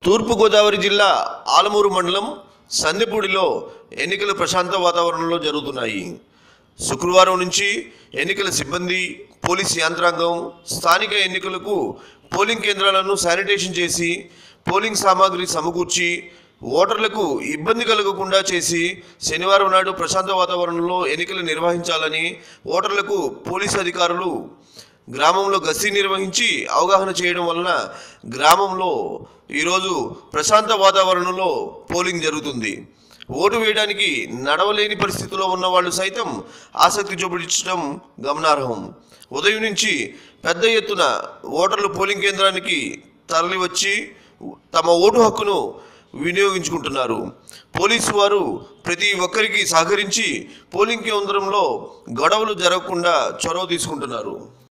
తూర్పుగోదావరి జిల్లా ఆలమూరు మండలం సందెపూడిలో ఎన్నికలు ప్రశాంత వాతావరణంలో జరుగుతున్నాయి శుక్రవారం నుంచి ఎన్నికల సిబ్బంది పోలీస్ యంత్రాంగం స్థానిక ఎన్నికలకు పోలింగ్ కేంద్రాలను శానిటేషన్ చేసి పోలింగ్ సామాగ్రి సమకూర్చి ఓటర్లకు ఇబ్బంది కలగకుండా చేసి శనివారం నాడు ప్రశాంత వాతావరణంలో ఎన్నికలు నిర్వహించాలని ఓటర్లకు పోలీసు అధికారులు గ్రామంలో గస్తీ నిర్వహించి అవగాహన చేయడం వలన గ్రామంలో ఈరోజు ప్రశాంత వాతావరణంలో పోలింగ్ జరుగుతుంది ఓటు వేయడానికి నడవలేని పరిస్థితిలో ఉన్న వాళ్ళు సైతం ఆసక్తి చూపించడం గమనార్హం ఉదయం నుంచి పెద్ద ఎత్తున ఓటర్లు పోలింగ్ కేంద్రానికి తరలివచ్చి తమ ఓటు హక్కును వినియోగించుకుంటున్నారు పోలీసు వారు ప్రతి ఒక్కరికి సహకరించి పోలింగ్ కేంద్రంలో గొడవలు జరగకుండా చొరవ తీసుకుంటున్నారు